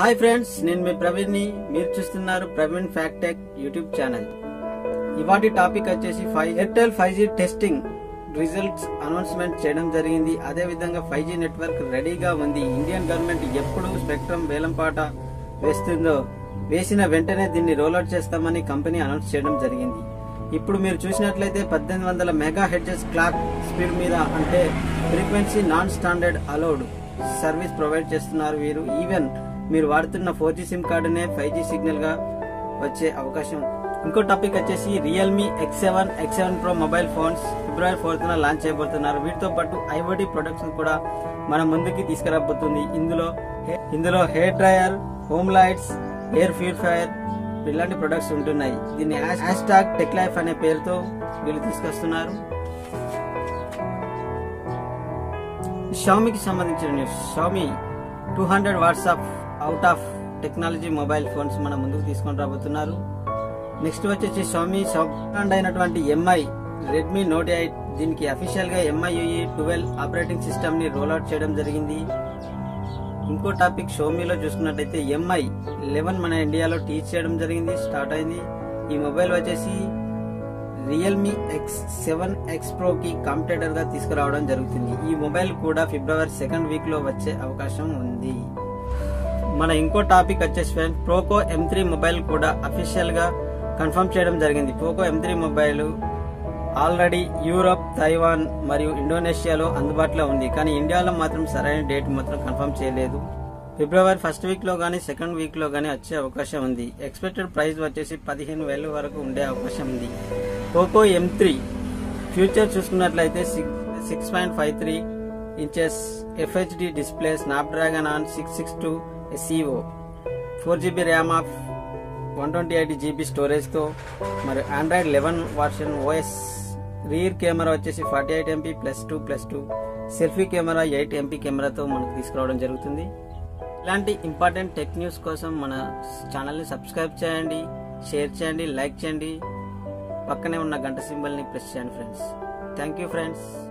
hi friends నేను మీ ప్రవీణ్ ని మీరు చూస్తున్నారు ప్రవీణ్ ఫ్యాక్టెక్ యూట్యూబ్ ఛానల్ ఇవాటి టాపిక్ వచ్చేసి five Airtel five G testing results announcement చేయడం జరిగింది అదే విధంగా ఫైవ్ జీ నెట్వర్క్ రెడీగా ఉంది ఇండియన్ గవర్నమెంట్ ఎప్పుడు స్పెక్ట్రమ్ వేలంపాట వేస్తుందో వేసిన వెంటనే దీన్ని రోల్అవుట్ చేస్తామని కంపెనీ అనౌన్స్ చేయడం జరిగింది ఇప్పుడు మీరు చూసినట్లయితే పద్దెనిమిది వందల మెగా హెడ్జెస్ క్లాక్ స్పీడ్ మీద అంటే frequency non standard allowed service provide చేస్తున్నారు వీరు ఈవెన్ మీరు వాడుతున్న ఫోర్ జీ సిమ్ కార్డునే ఫైవ్ జీ సిగ్నల్ గా వచ్చే అవకాశం ఇంకో టాపిక్ వచ్చేసి Realme X seven X seven pro mobile phones February fourth launch చేయబోతున్నారు వీటితో పాటు ఐఓటీ ప్రొడక్ట్స్ కూడా మన ముందుకి తీసుకురాబోతుంది ఇందులో ఇందులో hair dryer home lights air purifier ఇలాంటి ప్రొడక్ట్స్ ఉంటున్నాయి దీన్ని హ్యాష్ ట్యాగ్ టెక్ లైఫ్ అనే పేరుతో వీళ్ళు తీసుకొస్తున్నారు షామీకి సంబంధించిన news Xiaomi two hundred WhatsApp out of technology mobile phones మన ముందుకు తీసుకొని రాబోతున్నారు నెక్స్ట్ వచ్చేసి షామీ బ్రాండ్ అయినటువంటి ఎంఐ రెడ్మీ నోట్ ఎయిట్ దీనికి అఫీషియల్ గా ఎంఐయుఈ ట్వెల్వ్ ఆపరేటింగ్ సిస్టమ్ ని రోల్అవుట్ చేయడం జరిగింది ఇంకో టాపిక్ షోమీలో చూసుకున్నట్టయితే ఎంఐ లెవెన్ మన ఇండియాలో టీచ్ చేయడం జరిగింది స్టార్ట్ అయింది ఈ మొబైల్ వచ్చేసి Realme X seven X pro కి కాంపిటేటర్ గా తీసుకురావడం జరుగుతుంది ఈ మొబైల్ కూడా ఫిబ్రవరి సెకండ్ వీక్ లో వచ్చే అవకాశం ఉంది మన ఇంకో టాపిక్ వచ్చేసి friend Poco M three mobile కూడా అఫీషియల్ గా కన్ఫర్మ్ చేయడం జరిగింది Poco M three mobile already Europe Taiwan మరియు ఇండోనేషియాలో అందుబాటులో ఉంది కానీ ఇండియాలో మాత్రం సరైన డేట్ మాత్రం కన్ఫర్మ్ చేయలేదు ఫిబ్రవరి ఫస్ట్ వీక్ లో గానీ సెకండ్ వీక్ లో గానీ వచ్చే అవకాశం ఉంది ఎక్స్పెక్టెడ్ ప్రైస్ వచ్చేసి పదిహేను వేల వరకు ఉండే అవకాశం ఉంది పోకో ఎం త్రీ ఫ్యూచర్ చూసుకున్నట్లయితే six point five three inches FHD display Snapdragon on six six two SEO four GB RAM of one twenty eight GB స్టోరేజ్తో మరి Android eleven version OS rear camera వచ్చేసి forty eight MP plus two plus two selfie camera eight MP కెమెరాతో మనకు తీసుకురావడం జరుగుతుంది ఇలాంటి important tech news కోసం మన ఛానల్ని సబ్స్క్రైబ్ చేయండి షేర్ చేయండి లైక్ చేయండి పక్కనే ఉన్న గంట సింబల్ని ప్రెస్ చేయండి ఫ్రెండ్స్ థ్యాంక్ యూ ఫ్రెండ్స్